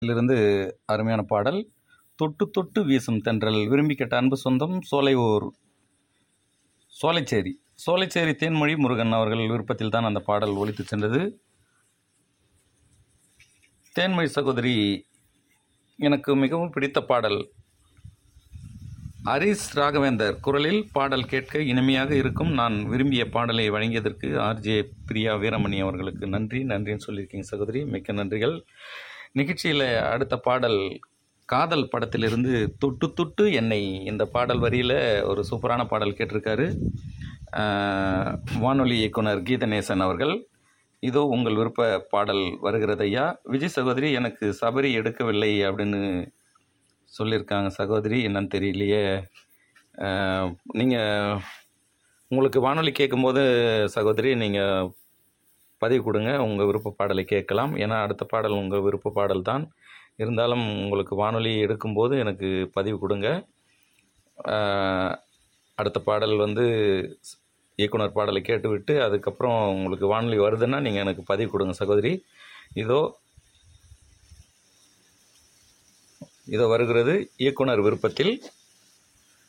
இலிருந்து அருமையான பாடல் தொட்டு தொட்டு வீசும் தென்றல் விரும்பி கேட்ட அன்பு சொந்தம் சோலையூர் சோலைச்சேரி சோலைச்சேரி தேன்மொழி முருகன் அவர்கள் விருப்பத்தில் தான் அந்த பாடல் ஒலித்து சென்றது தேன்மொழி சகோதரி எனக்கு மிகவும் பிடித்த பாடல் ஹரிஸ் ராகவேந்தர் குரலில் பாடல் கேட்க இனிமையாக இருக்கும் நான் விரும்பிய பாடலை வழங்கியதற்கு ஆர்ஜே பிரியா வீரமணி அவர்களுக்கு நன்றி நன்றின்னு சொல்லியிருக்கீங்க சகோதரி மிக்க நன்றிகள் நிகழ்ச்சியில் அடுத்த பாடல் காதல் படத்திலிருந்து தொட்டு தொட்டு என்னை இந்த பாடல் வரியில் ஒரு சூப்பரான பாடல் கேட்டிருக்காரு ஆஹ், வானொலி இயக்குனர் கீதநேசன் அவர்கள் இதோ உங்கள் விருப்ப பாடல் வருகிறது ஐயா விஜய் சகோதரி எனக்கு சபரி எடுக்கவில்லை அப்படின்னு சொல்லியிருக்காங்க சகோதரி என்னன்னு தெரியலையே நீங்கள் உங்களுக்கு வானொலி கேட்கும்போது சகோதரி நீங்கள் பதிவு கொடுங்க உங்கள் விருப்ப பாடலை கேட்கலாம் ஏன்னா அடுத்த பாடல் உங்கள் விருப்ப பாடல் தான் இருந்தாலும் உங்களுக்கு வானொலி எடுக்கும்போது எனக்கு பதிவு கொடுங்க ஆஹ், அடுத்த பாடல் வந்து இயக்குனர் பாடலை கேட்டுவிட்டு அதுக்கப்புறம் உங்களுக்கு வானொலி வருதுன்னா நீங்கள் எனக்கு பதிவு கொடுங்க சகோதரி இதோ இதோ வருகிறது இயக்குனர் விருப்பத்தில்